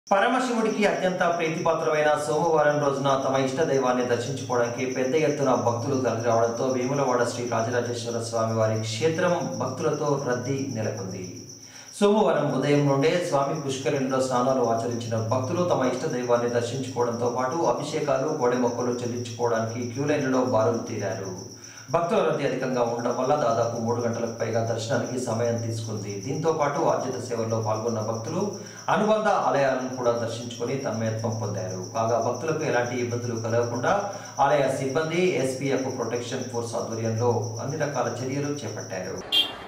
పరమశివుడికి అత్యంత ప్రీతిపాత్రమైన సోమవారం రోజున తమ ఇష్ట దైవాన్ని దర్శించుకోవడానికి పెద్ద ఎత్తున భక్తులు తరలిరావడంతో వేములవాడ శ్రీ రాజరాజేశ్వర స్వామి వారి క్షేత్రం భక్తులతో రద్దీ నెలకొంది సోమవారం ఉదయం నుండే స్వామి పుష్కరిణిలో స్నానాలు ఆచరించిన భక్తులు తమ ఇష్ట దైవాన్ని దర్శించుకోవడంతో పాటు అభిషేకాలు కోడె మొక్కలు చెల్లించుకోవడానికి క్యూ లైన్లలో బారులు తీరారు భక్తుల రద్దీ అధికంగా ఉండడం వల్ల దాదాపు మూడు గంటలకు పైగా దర్శనానికి సమయం తీసుకుంది దీంతో పాటు ఆర్జిత సేవల్లో పాల్గొన్న భక్తులు అనుబంధ ఆలయాలను కూడా దర్శించుకొని తన్మయత్వం పొందారు కాగా భక్తులకు ఎలాంటి ఇబ్బందులు కలగకుండా ఆలయ సిబ్బంది ఎస్పీఎఫ్ ప్రొటెక్షన్ ఫోర్స్ ఆధ్వర్యంలో అన్ని రకాల చర్యలు చేపట్టారు